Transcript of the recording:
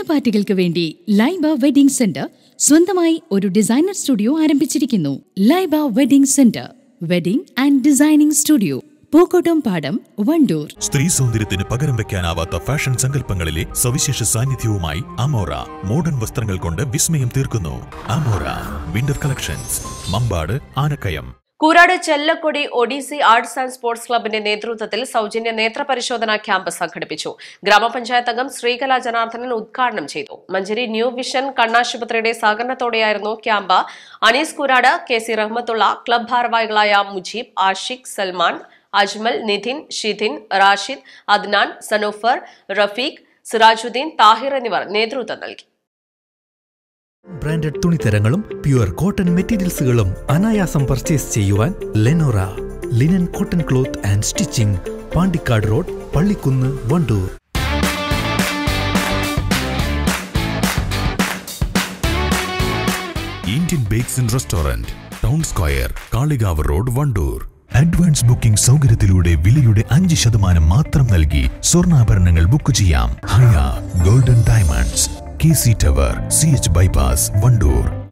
വിരുന്ന് പാർട്ടികൾക്ക് വേണ്ടി ലൈബ വെഡിംഗ് സെന്റർ സ്വന്തമായി ഒരു ഡിസൈനർ സ്റ്റുഡിയോ ആരംഭിച്ചിരിക്കുന്നു Laiba wedding centre wedding and designing studio Pookkottam Padam Wandoor സ്ത്രീ സൗന്ദര്യത്തിന് പകരം വെക്കാനാവാത്ത ഫാഷൻ സങ്കല്പങ്ങളിലെ സവിശേഷ സാന്നിധ്യവുമായി അമോറ മോഡേൺ വസ്ത്രങ്ങൾ കൊണ്ട് വിസ്മയം തീർക്കുന്നു Amora winter collections Mampad Anakkayam Koorad Chellakkodi Odyssey arts and sports ക്ലബിന്റെ നേതൃത്വത്തിൽ സൗജന്യ നേത്രപരിശോധനാ ക്യാമ്പ് സംഘടിപ്പിച്ചു ഗ്രാമപഞ്ചായത്ത് അംഗം ശ്രീകല ജനാർദ്ദനൻ ഉദ്ഘാടനം ചെയ്തു മഞ്ചേരി ന്യൂ വിഷൻ കണ്ണാശുപത്രിയുടെ സഹകരണത്തോടെയായിരുന്നു camp Anees Koorad K C Rahmathulla club ഭാരവാഹികളായ മുജീബ് ആഷിഖ് സൽമാൻ അജ്മൽ നിധിൻ ഷിധിൻ റാഷിദ് അദ്നാൻ സനൂഫർ റഫീഖ് സിറാജുദ്ദീൻ താഹിർ എന്നിവർ നേതൃത്വം നൽകി ബ്രാൻഡഡ് തുണിത്തരങ്ങളും പ്യുവർ കോട്ടൺ മെറ്റീരിയൽസുകളും അനായാസം പർച്ചേസ് ചെയ്യുവാൻ Lenora linen cotton cloth and stitching Pandikkad road Pallikkunnu Wandoor Indian bakes and restaurant town square Kalikavu road Wandoor advance booking സൗകര്യത്തിലൂടെ വിലയുടെ അഞ്ച് ശതമാനം മാത്രം നൽകി സ്വർണ്ണാഭരണങ്ങൾ ബുക്ക് ചെയ്യാം Haya golden diamonds K C tower C H bypass Wandoor